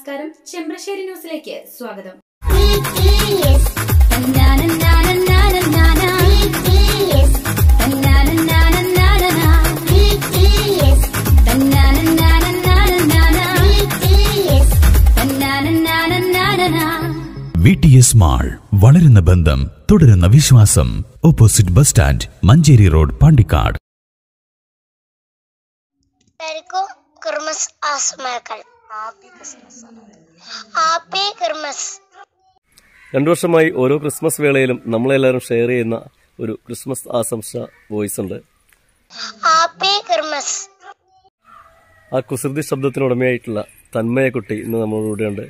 നമസ്കാരം ചെമ്പ്രശ്ശേരി ന്യൂസിലേക്ക് സ്വാഗതം വി ടി എസ് മാൾ വളരുന്ന ബന്ധം തുടരുന്ന വിശ്വാസം opposite bus stand Manjeri road Pandikkad എല്ലാവർക്കും ക്രിസ്മസ് ആശംസകൾ ഹാപ്പി ക്രിസ്മസ് രണ്ടു വർഷമായി ഓരോ ക്രിസ്മസ് വേളയിലും നമ്മളെല്ലാവരും ഷെയർ ചെയ്യുന്ന ഒരു ക്രിസ്മസ് ആശംസ വോയിസ് ഉണ്ട് ഹാപ്പി ക്രിസ്മസ് ആ കുസൃതി ശബ്ദത്തിനുടമയായിട്ടുള്ള തന്മയ കുട്ടി ഇന്ന് നമ്മളോട് ഉണ്ട്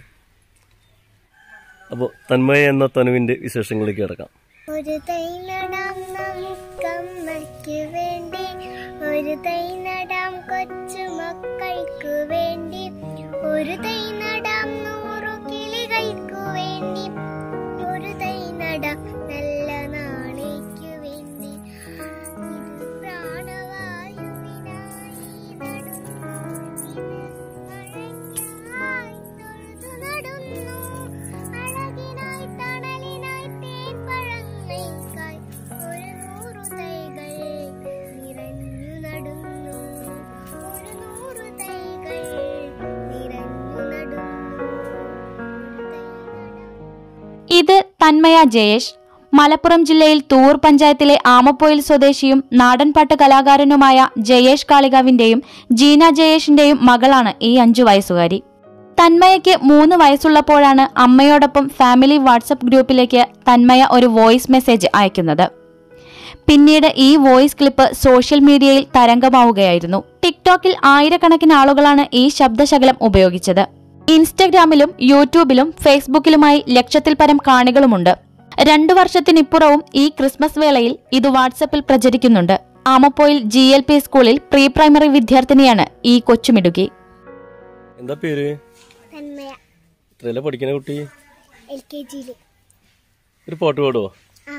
അപ്പോൾ തന്മയ എന്ന തനുവിന്റെ വിശേഷങ്ങളിലേക്ക് കിടക്കാം ഒരു തൈ നടാം നമുക്കമ്മയ്ക്ക് വേണ്ടി ഒരു തൈ നടാം കൊച്ചു മക്കൾക്കു വേണ്ടി ഒരു തൈ നടാം നൂറു കിളികൾക്കു വേണ്ടി ഒരു തൈ നടാം നല്ല നാളേക്കു വേണ്ടി ഇത് പ്രാണവായുവിനായി നടുന്നു ഇത് മഴയ്ക്കായി തൊഴുതു നടുന്നു അഴകിനായി തണലിനായി തേൻപഴങ്ങൾക്കായി ഒരു നൂറു തൈകൾ നിറഞ്ഞു നടുന്നു ഒരു നൂറു തൈകൾ നിറഞ്ഞു നടുന്നു ഒരു തൈ നടാം ഇത് തന്മയ ജയേഷ് മലപ്പുറം ജില്ലയിൽ തൂർ പഞ്ചായത്തിലെ ആമപ്പൊയിൽ സ്വദേശിയും നാടൻപാട്ട് കലാകാരനുമായ ജയേഷ് കാളികാവിന്റെയും ജീന ജയേഷിന്റെയും മകളാണ് ഈ അഞ്ചു വയസ്സുകാരി തന്മയയ്ക്ക് മൂന്ന് വയസ്സുള്ളപ്പോഴാണ് അമ്മയോടൊപ്പം ഫാമിലി വാട്സപ്പ് ഗ്രൂപ്പിലേക്ക് തന്മയ ഒരു വോയിസ് മെസ്സേജ് അയക്കുന്നത് പിന്നീട് ഈ വോയിസ് ക്ലിപ്പ് സോഷ്യൽ മീഡിയയിൽ തരംഗമാവുകയായിരുന്നു ടിക്ടോക്കിൽ ആയിരക്കണക്കിന് ആളുകളാണ് ഈ ശബ്ദശകലം ഉപയോഗിച്ചത് ഇൻസ്റ്റഗ്രാമിലും യൂട്യൂബിലും ഫേസ്ബുക്കിലുമായി ലക്ഷത്തിൽ പരം കാണികളുമുണ്ട് രണ്ടു വർഷത്തിനിപ്പുറവും ഈ ക്രിസ്മസ് വേളയിൽ ഇത് വാട്സപ്പിൽ പ്രചരിക്കുന്നുണ്ട് ആമപ്പോയിൽ ജി എൽ പി സ്കൂളിൽ പ്രീ പ്രൈമറി വിദ്യാർത്ഥിനിയാണ് ഈ കൊച്ചുമിടുക്കി എന്താ പേര് തന്മയ എത്രയല്ല പഠിക്കുന്ന കുട്ടി എൽ കെ ജിയിൽ ഒരു പാട്ട് പാടുവോ ആ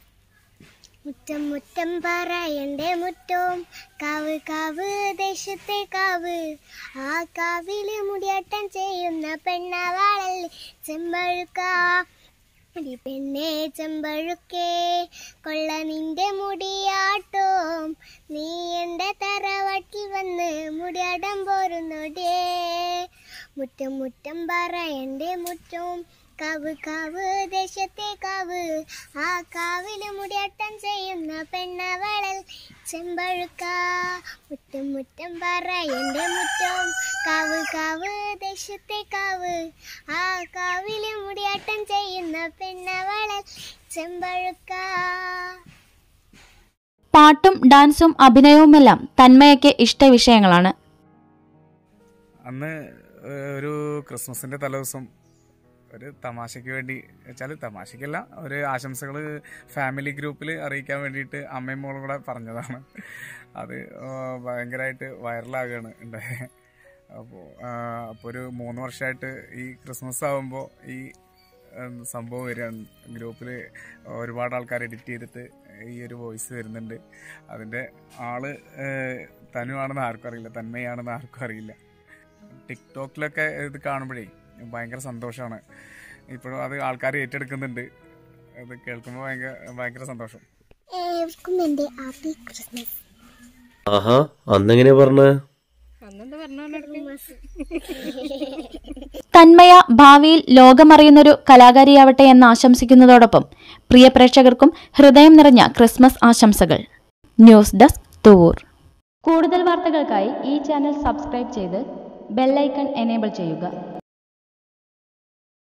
മുറ്റം മുറ്റം പറയണ്ടേ മുറ്റവും കാവ് കാവ് ദേശത്തെ കാവ് ആ കാവില് മുടിയാട്ടം ചെയ്യുന്ന പെണ്ണവാളല്ലേ ചെമ്പഴുക്ക ഒരു പെണ്ണെ ചെമ്പഴുക്കേ കൊള്ള നിന്റെ മുടിയാട്ടവും നീ എൻ്റെ തറവാട്ടിൽ വന്ന് മുടിയാട്ടം പോരുന്നോടേ മുറ്റം മുറ്റം പറയണ്ടേ മുറ്റവും കാവ് കാവ് ദേശത്തെ കാവ് ആ കാവില് മുടിയാട്ടം ചെയ്യുന്ന പെണ്ണവളൽ ചെമ്പഴുക്ക മുറ്റം മുറ്റം പറയണ്ടേ മുറ്റം കാവ് കാവ് ദേശത്തെ കാവ് ആ കാവില് മുടിയാട്ടം ചെയ്യുന്ന പെണ്ണവളൽ ചെമ്പഴുക്ക പാട്ടും ഡാൻസും അഭിനയവുമെല്ലാം തന്മയയ്ക്ക് ഇഷ്ടവിഷയങ്ങളാണ് അന്ന് ഏഹ്, ഒരു ക്രിസ്മസിന്റെ തലേദിവസം ഒരു തമാശയ്ക്ക് വേണ്ടി വെച്ചാൽ തമാശയ്ക്കല്ല ഒരു ആശംസകൾ ഫാമിലി ഗ്രൂപ്പിൽ അറിയിക്കാൻ വേണ്ടിയിട്ട് അമ്മയും മോളും കൂടെ പറഞ്ഞതാണ് അത് ഭയങ്കരമായിട്ട് വൈറലാകുകയാണ് ഉണ്ടായത് അപ്പോൾ അപ്പോൾ ഒരു മൂന്ന് വർഷമായിട്ട് ഈ ക്രിസ്മസ് ആകുമ്പോൾ ഈ ഉം, സംഭവം വരികയാണ് ഗ്രൂപ്പിൽ ഒരുപാട് ആൾക്കാർ എഡിറ്റ് ചെയ്തിട്ട് ഈ ഒരു വോയിസ് വരുന്നുണ്ട് അതിൻ്റെ ആള് ഏഹ്, തനുവാണെന്ന് ആർക്കും അറിയില്ല തന്മയാണെന്ന് ആർക്കും അറിയില്ല ടിക്ടോക്കിലൊക്കെ ഇത് കാണുമ്പോഴേ ഭയങ്കര സന്തോഷമാണ് ഇപ്പോഴും അത് ആൾക്കാർ ഏറ്റെടുക്കുന്നുണ്ട് അത് കേൾക്കുമ്പോൾ ഭയങ്കര ഭയങ്കര സന്തോഷം ഏവർക്കും എൻ്റെ ഹാപ്പി ക്രിസ്മസ് ആഹാ അന്നെങ്ങനെയാ പറഞ്ഞേ തന്മയ ഭാവിയിൽ ലോകമറിയുന്നൊരു കലാകാരിയാവട്ടെ എന്ന് ആശംസിക്കുന്നതോടൊപ്പം പ്രിയ പ്രേക്ഷകർക്കും ഹൃദയം നിറഞ്ഞ ക്രിസ്മസ് ആശംസകൾ ന്യൂസ് ഡെസ്ക് തൂർ കൂടുതൽ വാർത്തകൾക്കായി ഈ ചാനൽ സബ്സ്ക്രൈബ് ചെയ്ത് ബെല്ലൈക്കൺ എനേബിൾ ചെയ്യുക